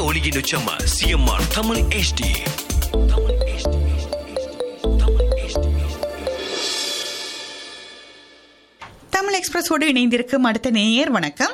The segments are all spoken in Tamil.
ஒலியின் உச்சமா CMR Tamil HD Tamil HD Tamil HD Tamil எக்ஸ்பிரஸோடு இணைந்திருக்கும் அடுத்த நேயர் வணக்கம்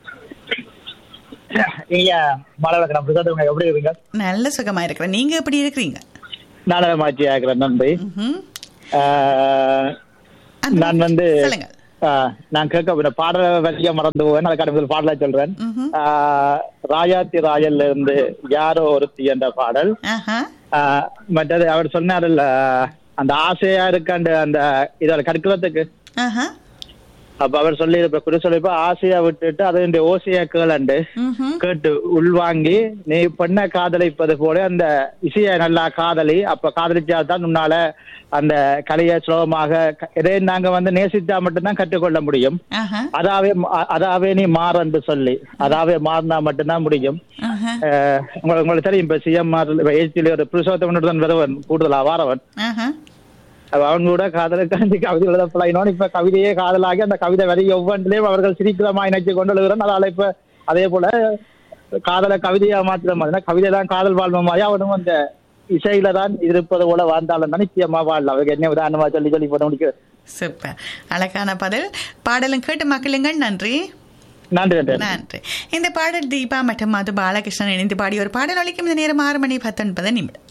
நீங்க மலவழக்கம் பிரசாத் எப்படி இருக்கீங்க நல்ல சுகமா இருக்கிறேன் நீங்க எப்படி இருக்கிறீங்க நாடகமாட்சி ஆகிறேன் நன்றி ம்ஹும். ஆஹ், அந்த- நான் வந்து சொல்லுங்க ஆஹ், நான் கேட்க போற பாடல வழியா மறந்து போவேன் அதுக்கான முதல் பாடல சொல்றேன் ம்ஹும். ஆஹ், ராஜாத்தி ராஜல்ல இருந்து யாரோ ஒருத்தி என்ற பாடல் ஆஹா ஆஹ், மற்றது அவர் சொன்னார்ல அந்த ஆசையா இருக்காண்டு அந்த இதோட கற்கிறதுக்கு ஆஹா அப்ப அவர் சொல்லி இப்ப குறி சொல்லிப்ப ஆசையா விட்டுட்டு அது இந்த ஓசையா கேளண்டு ம்ஹும். கேட்டு உள்வாங்கி நீ பெண்ணை காதலிப்பது போல அந்த இசையை நல்லா காதலி அப்ப காதலிச்சா தான் உன்னால அந்த கலையை சுலபமாக க- இதை நாங்க வந்து நேசித்தா மட்டும்தான் கற்றுக்கொள்ள முடியும் ஆஹா அதாவே மா- அதாவே நீ மாறு என்று சொல்லி அதாவே மாறினா மட்டும்தான் முடியும் ஆஹா அஹ் உங்களுக்கு உங்களுக்கு தெரியும் இப்ப சிஎம்ஆர் ஏஜில ஒரு புருஷோத்தமன் வருவன் கூடுதலா வாரவன் ஆஹா அப்ப அவன் கூட காதலுக்காண்டி கவிதை எழுத பழகினோம் இப்ப கவிதையே காதலாகி அந்த கவிதை வரி ஒவ்வொன்றிலையும் அவர்கள் சிரிக்கிறமா இணைச்சு கொண்டு எழுதுறோம் அதனால இப்ப அதே போல காதலை கவிதையா மாத்திர மாதிரி கவிதை தான் காதல் வாழ்வு மாதிரி அவனும் அந்த இசையில தான் இருப்பது போல வாழ்ந்தாலும் தான் நிச்சயமா வாழலாம் அவருக்கு என்ன உதாரணமா சொல்லி சொல்லி போட முடியும் சூப்பர் அழகான பதில் பாடலும் கேட்டு மக்களுங்கள் நன்றி நன்றி நன்றி நன்றி இந்த பாடல் தீபா மற்றும் மது பாலகிருஷ்ணன் இணைந்து பாடிய ஒரு பாடல் ஒலிக்கும் இந்த நேரம் ஆறு மணி பத்தொன்பது நிமிடம்